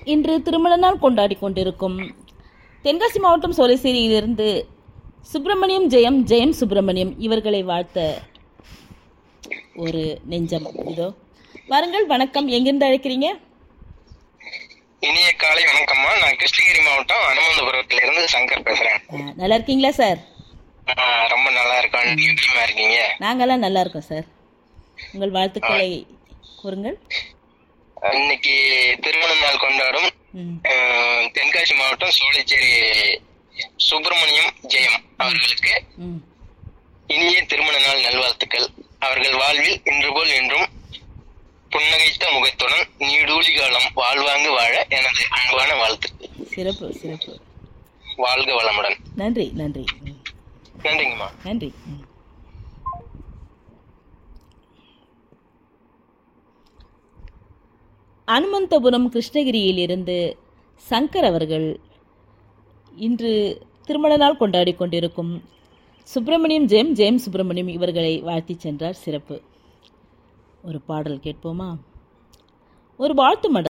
இன்று திருமண நாள் கொண்டாடி கொண்டிருக்கும் தென்காசி மாவட்டம் சோலைசேரியிலிருந்து சுப்பிரமணியம் ஜெயம் ஜெயம் சுப்பிரமணியம் இவர்களை வாழ்த்த ஒரு நெஞ்சம் இதோ வாருங்கள் வணக்கம் எங்கிருந்து அழைக்கிறீங்க இனிய காலை வணக்கம்மா நான் கிருஷ்ணகிரி மாவட்டம் அனுமந்தபுரத்துல இருந்து சங்கர் பேசுறேன் ஆ, நல்லா இருக்கீங்களா சார் ஆ, ரொம்ப நல்லா இருக்கோம் நீங்க எப்படிமா இருக்கீங்க நாங்கெல்லாம் நல்லா இருக்கோம் சார் உங்கள் வாழ்த்துக்களை கூறுங்கள் இன்னைக்கு திருமண நாள் கொண்டாடும் ம் ஆ, தென்காசி மாவட்டம் சோலைச்சேரி சுப்பிரமணியம் ஜெயம் அவர்களுக்கு ம் இனிய திருமண நாள் நல்வாழ்த்துக்கள் அவர்கள் வாழ்வில் இன்று போல் என்றும் புன்னகைத்த முகத்துடன் நீடூழி காலம் வாழ்வாங்கு வாழ எனது அன்பான வாழ்த்துக்கள் சிறப்பு சிறப்பு வாழ்க வளமுடன் நன்றி நன்றி ம், நன்றிங்கம்மா நன்றி ம். அனுமந்தபுரம் கிருஷ்ணகிரியில் இருந்து சங்கர் அவர்கள் இன்று திருமண நாள் கொண்டாடி கொண்டிருக்கும் சுப்பிரமணியம் ஜெயம் ஜெயம் சுப்பிரமணியம் இவர்களை வாழ்த்தி சென்றார் சிறப்பு ஒரு பாடல் கேட்போமா ஒரு வாழ்த்து மடல்